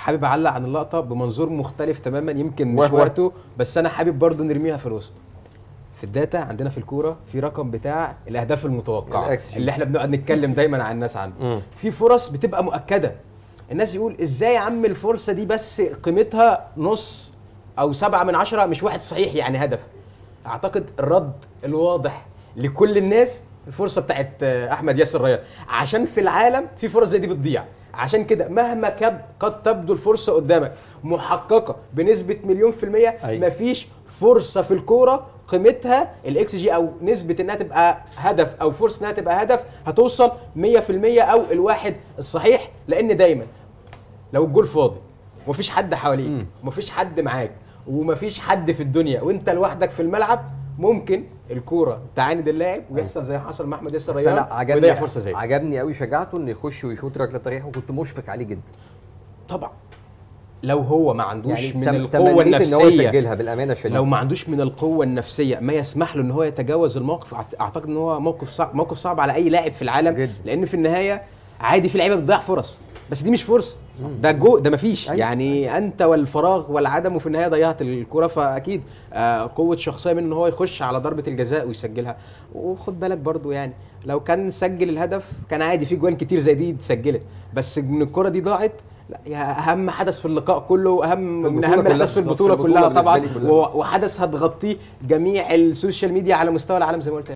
حابب اعلق عن اللقطه بمنظور مختلف تماما يمكن مش وهو؟ وقته بس انا حابب برضو نرميها في الوسط في الداتا عندنا في الكوره في رقم بتاع الاهداف المتوقعه الإكس جي. اللي احنا بنقعد نتكلم دايما عن الناس عنه مم. في فرص بتبقى مؤكده الناس يقول ازاي يا عم الفرصه دي بس قيمتها نص او سبعة من عشرة مش واحد صحيح يعني هدف اعتقد الرد الواضح لكل الناس الفرصه بتاعت آه، احمد ياسر ريان عشان في العالم في فرص زي دي بتضيع عشان كده مهما كاد قد تبدو الفرصه قدامك محققه بنسبه مليون في الميه أيوة. مفيش فرصه في الكوره قيمتها الاكس جي او نسبه انها تبقى هدف او فرصه انها تبقى هدف هتوصل 100% او الواحد الصحيح لان دايما لو الجول فاضي ومفيش حد حواليك ومفيش حد معاك ومفيش حد في الدنيا وانت لوحدك في الملعب ممكن الكوره تعاند اللاعب ويحصل زي ما حصل مع احمد ياسر بس ريان انا عجبني ويضيع فرصه زي دي. عجبني قوي شجعته انه يخش ويشوط ركله تريح وكنت مشفق عليه جدا طبعا لو هو ما عندوش يعني من تم- القوه تمنيت ان هو النفسيه يسجلها بالامانه الشديده لو ما عندوش من القوه النفسيه ما يسمح له ان هو يتجاوز الموقف أعت- اعتقد ان هو موقف صعب موقف صعب على اي لاعب في العالم جدا. لان في النهايه عادي في لعيبه بتضيع فرص بس دي مش فرصه ده جو ده مفيش أيوة. يعني انت والفراغ والعدم وفي النهايه ضيعت الكره فاكيد آه قوه شخصيه منه ان هو يخش على ضربه الجزاء ويسجلها وخد بالك برضو يعني لو كان سجل الهدف كان عادي في جوان كتير زي دي اتسجلت بس ان الكره دي ضاعت لا يا اهم حدث في اللقاء كله اهم في من البطولة اهم كلها الاحداث في بالظبط. البطوله في البطولة كلها بالنسبة طبعا لي كلها. و- وحدث هتغطيه جميع السوشيال ميديا على مستوى العالم زي ما قلت